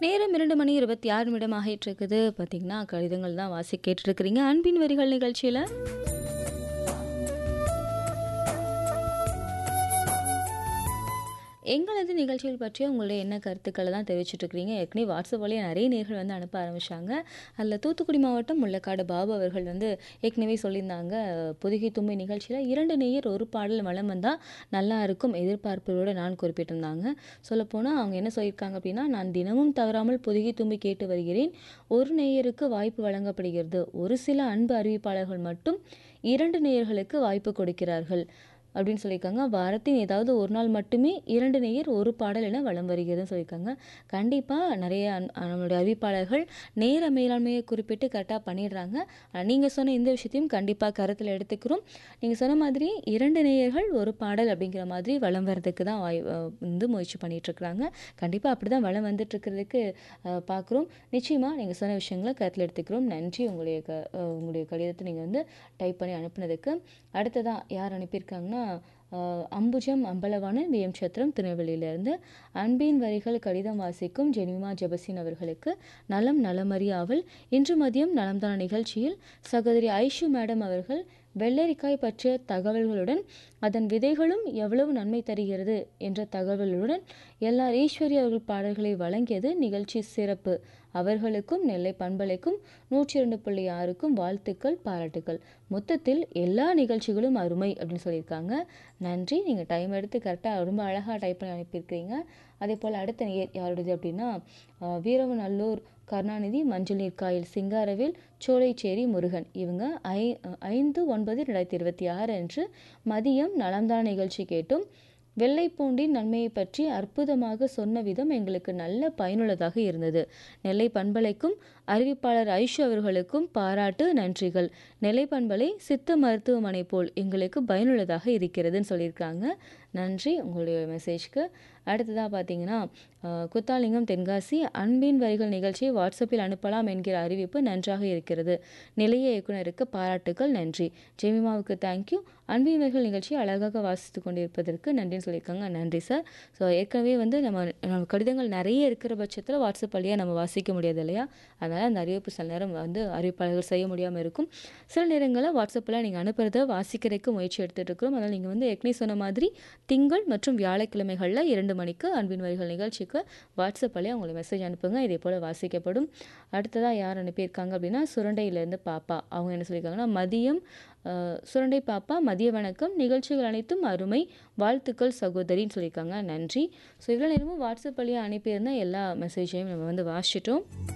நேரம் 2 மணி 26 நிமிடம் ஆகிட்டு இருக்குது. பார்த்தீங்கன்னா, கடிதங்கள் தான் வாசி கேட்டுருக்கிறீங்க. அன்பின் வரிகள் நிகழ்ச்சியில. எங்களது நிகழ்ச்சிகள் பற்றிய உங்களுடைய என்ன கருத்துக்கள தான் தெரிவிச்சுட்ருக்கிறீங்க. ஏற்கனவே வாட்ஸ்அப் வழியா நெறைய நேயர்கள் வந்து அனுப்ப ஆரம்பிச்சாங்க. அதில தூத்துக்குடி மாவட்டம் முள்ளக்காடு பாபு அவர்கள் வந்து ஏற்கனவே சொல்லியிருந்தாங்க, பொதிகை தும்பி நிகழ்ச்சியில 2 நேயர் ஒரு பாடல் வலம் வந்தா நல்லாயிருக்கும் எதிர்பார்ப்போட நான் குறிப்பிட்டிருந்தாங்க. சொல்லப்போனா அவங்க என்ன சொல்லியிருக்காங்க அப்படின்னா, நான் தினமும் தவறாமல் பொதிகை தும்பி கேட்டு வருகிறேன். ஒரு நேயருக்கு வாய்ப்பு வழங்கப்படுகிறது. ஒரு சில அன்பு அறிவிப்பாளர்கள் மட்டும் 2 நேயர்களுக்கு வாய்ப்பு கொடுக்கிறார்கள். அப்படின்னு சொல்லியிருக்காங்க. வாரத்தின் ஏதாவது ஒரு நாள் மட்டுமே 2 நேயர் ஒரு பாடல் என வலம் வருகிறதுன்னு சொல்லியிருக்காங்க. கண்டிப்பா நெறைய அன் நம்மளுடைய அறிவிப்பாளர்கள் நேர மேலாண்மையை குறிப்பிட்டு கரெக்ட்டா பண்ணிடுறாங்க. நீங்க சொன்ன இந்த விஷயத்தையும் கண்டிப்பா கருத்துல எடுத்துக்கிறோம். நீங்க சொன்ன மாதிரி 2 நேயர்கள் ஒரு பாடல் அப்படிங்கிற மாதிரி வலம் வரதுக்கு தான் வாய் அ வந்து முயற்சி பண்ணிட்டுருக்காங்க. கண்டிப்பா அப்படிதான் வலம் வந்துட்டுருக்கிறதுக்கு அ பார்க்குறோம். நிச்சயமா நீங்க சொன்ன விஷயங்கள கருத்துல எடுத்துக்கிறோம். நன்றி உங்களுடைய க அ உங்களுடைய கடிதத்த நீங்க வந்து டைப் பண்ணி அனுப்புனதுக்கு. அடுத்ததா யார் அனுப்பியிருக்காங்கன்னா, அ அம்புஜம் அம்பலவாணன் விஎம் சத்திரம் திருநெல்வேலியிலேருந்து அன்பின் வரிகள் கடிதம் வாசிக்கும் ஜெமிமா ஜெபசின் அவர்களுக்கு நலம் நலமறியாவல் இன்று மதியம் நலம்தானா நிகழ்ச்சியில் சகோதரி ஐஷு மேடம் அவர்கள் வெள்ளரிக்காய் பற்றிய தகவல்களுடன் அதன் விதைகளும் எவ்வளவு நன்மை தருகிறது என்ற தகவலுடன் எல்ஆர் ஈஸ்வரி அவர்கள் பாடல்களை வழங்கியது நிகழ்ச்சி சிறப்பு. அவர்களுக்கும் நெல்லை பண்பலைக்கும் 102.6க்கும் வாழ்த்துக்கள், பாராட்டுக்கள். மொத்தத்தில் எல்லா நிகழ்ச்சிகளும் அருமை அப்படின்னு சொல்லியிருக்காங்க. நன்றி. நீங்க டைம் எடுத்து கரெக்ட்டா ரொம்ப அழகா டைப் பண்ணி அனுப்பியிருக்கிறீங்க. அதேபோல அடுத்த நேயர் யாருடையது அப்படின்னா, அ வீரவநல்லூர் கருணாநிதி, மஞ்சள் நீர் காயல் சிங்காரவேல், சோலைச்சேரி முருகன். இவங்க ஐ 5/9/2026 அன்று மதியம் நலம்தானா நிகழ்ச்சி கேட்டும், வெள்ளைப்பூண்டின் நன்மையைப் பற்றி அற்புதமாக சொன்ன விதம் எங்களுக்கு நல்ல பயனுள்ளதாக இருந்தது. நெல்லை பண்பலைக்கும் அறிவிப்பாளர் ஐஷு அவர்களுக்கும் பாராட்டு, நன்றிகள். நெல்லை பண்பலை சித்த மருத்துவமனை போல் எங்களுக்கு பயனுள்ளதாக இருக்கிறதுன்னு சொல்லியிருக்காங்க. நன்றி உங்களுடைய மெசேஜ்க்கு. அடுத்ததா பார்த்தீங்கன்னா, அ குத்தாலிங்கம் தென்காசி அன்பின் வரிகள் நிகழ்ச்சியை வாட்ஸ்அப்பில் அனுப்பலாம் என்கிற அறிவிப்பு நன்றாக இருக்கிறது. நிலைய இயக்குனருக்கு பாராட்டுக்கள், நன்றி. ஜெமிமாவுக்கு தேங்க்யூ. அன்பின் வரிகள் நிகழ்ச்சியை அழகாக வாசித்துக் கொண்டிருப்பதற்கு நன்றின்னு சொல்லியிருக்காங்க. நன்றி சார். ஸோ ஏற்கனவே வந்து நம்ம நம்ம கடிதங்கள் நெறைய இருக்கிற பட்சத்தில வாட்ஸ்அப் வழியா நம்ம வாசிக்க முடியாது இல்லையா? அதனால அந்த அறிவிப்பு சில நேரம் வந்து அறிவிப்பாளர்கள் செய்ய முடியாம இருக்கும். சில நேரங்கள்ல வாட்ஸ்அப்ல நீங்க அனுப்புறத வாசிக்கிறதுக்கு முயற்சி எடுத்துட்டு இருக்கிறோம். அதனால நீங்க வந்து ஏற்கனவே சொன்ன மாதிரி திங்கள் மற்றும் வியாழக்கிழமைகள்ல 2 மணிக்கு அன்பின் வரிகள் நிகழ்ச்சிக்கு வாட்ஸ்அப் வழியா உங்களுடைய மெசேஜ் அனுப்புங்க. இதேபோல வாசிக்கப்படும். அடுத்ததா யார் அனுப்பியிருக்காங்க அப்படின்னா, சுரண்டையிலேருந்து பாப்பா. அவங்க என்ன சொல்லியிருக்காங்கன்னா, மதியம் அ சுரண்டை பாப்பா மதிய வணக்கம். நிகழ்ச்சிகள் அனைத்தும் அருமை. வாழ்த்துக்கள் சகோதரின்னு சொல்லியிருக்காங்க. நன்றி. ஸோ இவ்வளோ நேரமும் வாட்ஸ்அப் வழியா அனுப்பியிருந்த எல்லா மெசேஜையும் நம்ம வந்து வாசிச்சுட்டோம்.